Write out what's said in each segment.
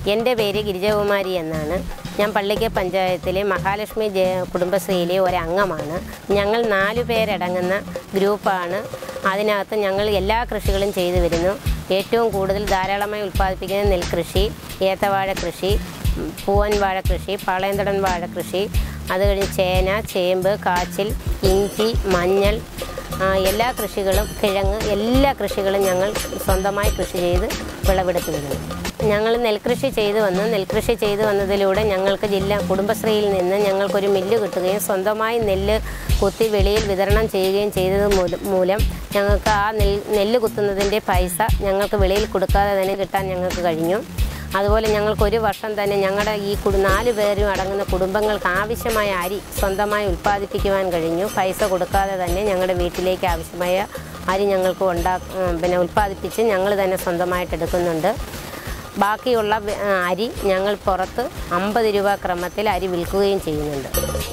എൻ്റെ പേര് ഗിരിജകുമാരി എന്നാണ് ഞാൻ പള്ളിക്ക പഞ്ചായത്തിലെ മഹാലക്ഷ്മി ജയ കുടുംബശ്രീയിലെ ഒരംഗമാണ് ഞങ്ങൾ നാല് പേരടങ്ങുന്ന ഗ്രൂപ്പാണ് അതിനകത്ത് ഞങ്ങൾ എല്ലാ കൃഷികളും ചെയ്തു വരുന്നു ഏറ്റവും കൂടുതൽ ധാരാളമായി ഉൽപ്പാദിപ്പിക്കുന്ന നെൽകൃഷി ഏത്തവാഴ കൃഷി ഉം, പൂവൻ വാഴ കൃഷി പാളയന്തടൻ വാഴ കൃഷി അത് കഴിഞ്ഞ് ചേന ചേമ്പ് കാച്ചിൽ ഇഞ്ചി മഞ്ഞൾ ആ, എല്ലാ കൃഷികളും കിഴങ്ങ് എല്ലാ കൃഷികളും ഞങ്ങൾ സ്വന്തമായി കൃഷി ചെയ്ത് വിളവെടുത്ത് വരുന്നു ഞങ്ങൾ നെൽകൃഷി ചെയ്തു വന്ന് നെൽകൃഷി ചെയ്തു വന്നതിലൂടെ ഞങ്ങൾക്ക് ജില്ലാ കുടുംബശ്രീയിൽ നിന്ന് ഞങ്ങൾക്കൊരു മില്ല് കിട്ടുകയും സ്വന്തമായി നെല്ല് കുത്തി വെളിയിൽ വിതരണം ചെയ്യുകയും ചെയ്തത് മൂലം മൂലം ഞങ്ങൾക്ക് ആ നെൽ നെല്ല് കുത്തുന്നതിൻ്റെ പൈസ ഞങ്ങൾക്ക് വെളിയിൽ കൊടുക്കാതെ തന്നെ കിട്ടാൻ ഞങ്ങൾക്ക് കഴിഞ്ഞു അതുപോലെ ഞങ്ങൾക്ക് ഒരു വർഷം തന്നെ ഞങ്ങളുടെ ഈ കുടു നാല് പേരും അടങ്ങുന്ന കുടുംബങ്ങൾക്ക് ആവശ്യമായ അരി സ്വന്തമായി ഉൽപ്പാദിപ്പിക്കുവാൻ കഴിഞ്ഞു പൈസ കൊടുക്കാതെ തന്നെ ഞങ്ങളുടെ വീട്ടിലേക്ക് ആവശ്യമായ അരി ഞങ്ങൾക്ക് ഉണ്ടാ ഉം, പിന്നെ ഉൽപ്പാദിപ്പിച്ച് ഞങ്ങൾ തന്നെ സ്വന്തമായിട്ട് എടുക്കുന്നുണ്ട് ബാക്കിയുള്ള വെ- ആ, അരി ഞങ്ങൾ പുറത്ത് അമ്പത് രൂപ ക്രമത്തിൽ അരി വിൽക്കുകയും ചെയ്യുന്നുണ്ട്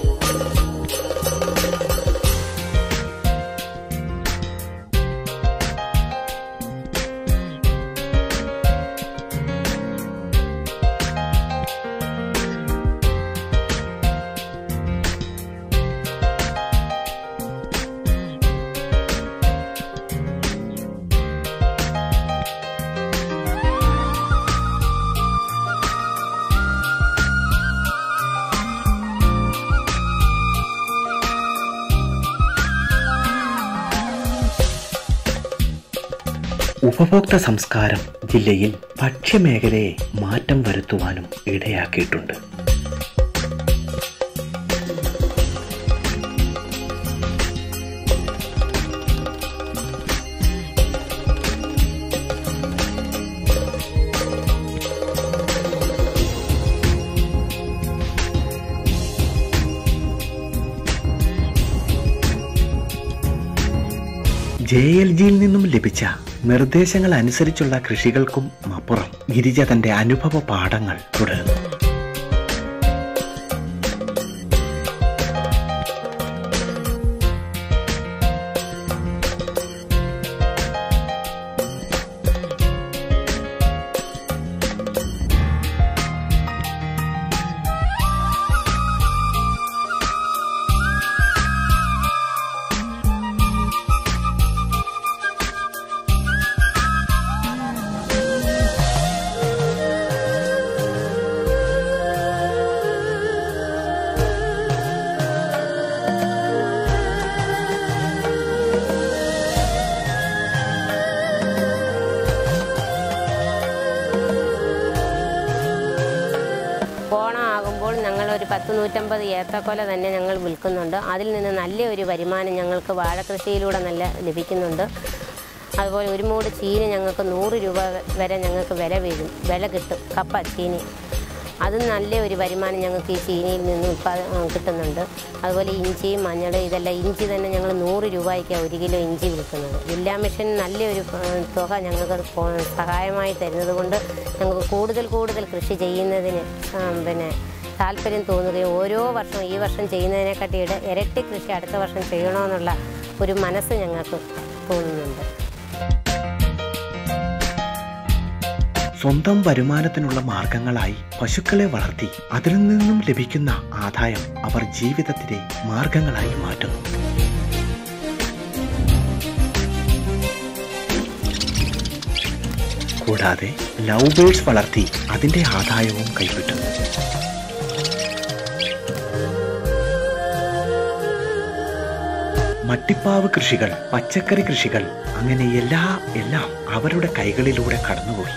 ഉപഭോക്തൃ സംസ്കാരം ജില്ലയിൽ ഭക്ഷ്യമേഖലയെ മാറ്റം വരുത്തുവാനും ഇടയാക്കിയിട്ടുണ്ട് ജെ എൽ ജിയിൽ നിന്നും ലഭിച്ച നിർദ്ദേശങ്ങൾ അനുസരിച്ചുള്ള കൃഷികൾക്കും അപ്പുറം ഗിരിജ തന്റെ അനുഭവ പാഠങ്ങൾ തുടരുന്നു ഓണം ആകുമ്പോൾ ഞങ്ങൾ ഒരു പത്ത് നൂറ്റമ്പത് ഏത്തക്കൊല തന്നെ ഞങ്ങൾ വിൽക്കുന്നുണ്ട് അതിൽ നിന്ന് നല്ല ഒരു വരുമാനം ഞങ്ങൾക്ക് വാഴക്കൃഷിയിലൂടെ നല്ല ലഭിക്കുന്നുണ്ട് അതുപോലെ ഒരു മൂട് ചീനി ഞങ്ങൾക്ക് നൂറ് രൂപ വരെ ഞങ്ങൾക്ക് വില വീഴും വില കിട്ടും കപ്പ ചീനി അത് നല്ല ഒരു വരുമാനം ഞങ്ങൾക്ക് ഈ ചീനിയിൽ നിന്ന് ഉൽപ്പാദ ആ, കിട്ടുന്നുണ്ട് അതുപോലെ ഇഞ്ചി മഞ്ഞൾ ഇതെല്ലാം ഇഞ്ചി തന്നെ ഞങ്ങൾ നൂറ് രൂപയ്ക്കാണ് ഒരു കിലോ ഇഞ്ചി വിൽക്കുന്നത് ജില്ലാ മിഷൻ നല്ലൊരു ആ, തുക ഞങ്ങൾക്ക് പോ- സഹായമായി തരുന്നത് കൊണ്ട് ഞങ്ങൾക്ക് കൂടുതൽ കൂടുതൽ കൃഷി ചെയ്യുന്നതിന് ആ, പിന്നെ താല്പര്യം തോന്നുകയും ഓരോ വർഷവും ഈ വർഷം ചെയ്യുന്നതിനെക്കാട്ടി ഇട ഇരട്ടി കൃഷി അടുത്ത വർഷം ചെയ്യണമെന്നുള്ള ഒരു മനസ്സ് ഞങ്ങൾക്ക് തോന്നുന്നുണ്ട് സ്വന്തം വരുമാനത്തിനുള്ള മാർഗങ്ങളായി പശുക്കളെ വളർത്തി അതിൽ നിന്നും ലഭിക്കുന്ന ആദായം അവർ ജീവിതത്തിലെ മാർഗങ്ങളായി മാറ്റുന്നു കൂടാതെ ലവ് ബേഴ്സ് വളർത്തി അതിന്റെ ആദായവും കൈവിട്ടുന്നു മട്ടിപ്പാവ് കൃഷികൾ പച്ചക്കറി കൃഷികൾ അങ്ങനെ എല്ലാ എല്ലാം അവരുടെ കൈകളിലൂടെ കടന്നുപോയി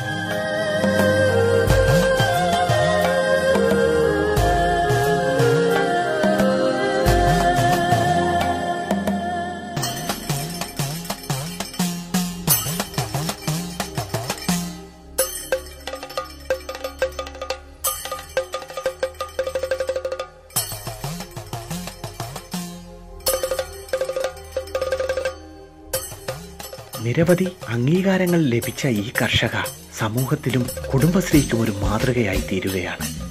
നിരവധി അംഗീകാരങ്ങൾ ലഭിച്ച ഈ കർഷക സമൂഹത്തിലും കുടുംബശ്രീക്കും ഒരു മാതൃകയായി തീരുകയാണ്